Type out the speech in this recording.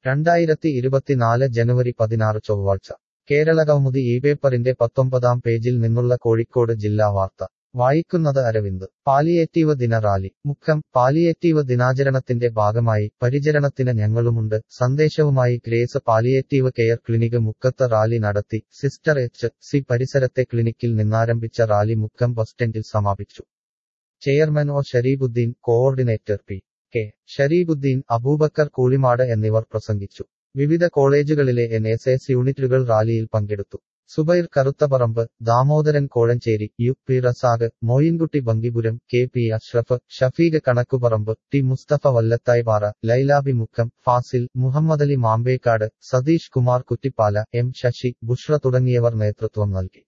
രണ്ടായിരത്തി ഇരുപത്തിനാല് ജനുവരി പതിനാറ് ചൊവ്വാഴ്ച കേരള കൗമുദി ഈ പേപ്പറിന്റെ പത്തൊമ്പതാം പേജിൽ നിന്നുള്ള കോഴിക്കോട് ജില്ലാ വാർത്ത വായിക്കുന്നത് അരവിന്ദ് പാലിയേറ്റീവ് ദിന റാലി മുക്കം പാലിയേറ്റീവ് ദിനാചരണത്തിന്റെ ഭാഗമായി പരിചരണത്തിന് ഞങ്ങളുമുണ്ട് സന്ദേശവുമായി ഗ്രേസ് പാലിയേറ്റീവ് കെയർ ക്ലിനിക് മുക്കത്ത് റാലി നടത്തി സിസ്റ്റർ എച്ച് സി പരിസരത്തെ ക്ലിനിക്കിൽ നിന്നാരംഭിച്ച റാലി മുക്കം ബസ് സ്റ്റാൻഡിൽ സമാപിച്ചു chairman O Shareebuddin coordinator P K Shareebuddin Aboobacker Koolimad എന്നിവർ പ്രസംഗിച്ചു വിവിധ കോളേജുകളിലെ എൻ എസ് എസ് യൂണിറ്റുകൾ റാലിയിൽ പങ്കെടുത്തു Zubair Karuthaparamba Damodaran Kozhencherry U P Razak Moinkutty Bankipuram K P Ashraf Shafeeq Kanakkuparamba T Musthafa Vallathaipara Lailabi Mukkam Fazil Muhammadali Mambekkad Satheesh Kumar Kuttippala M Sasi Bushra തുടങ്ങിയവർ നേതൃത്വം നൽകി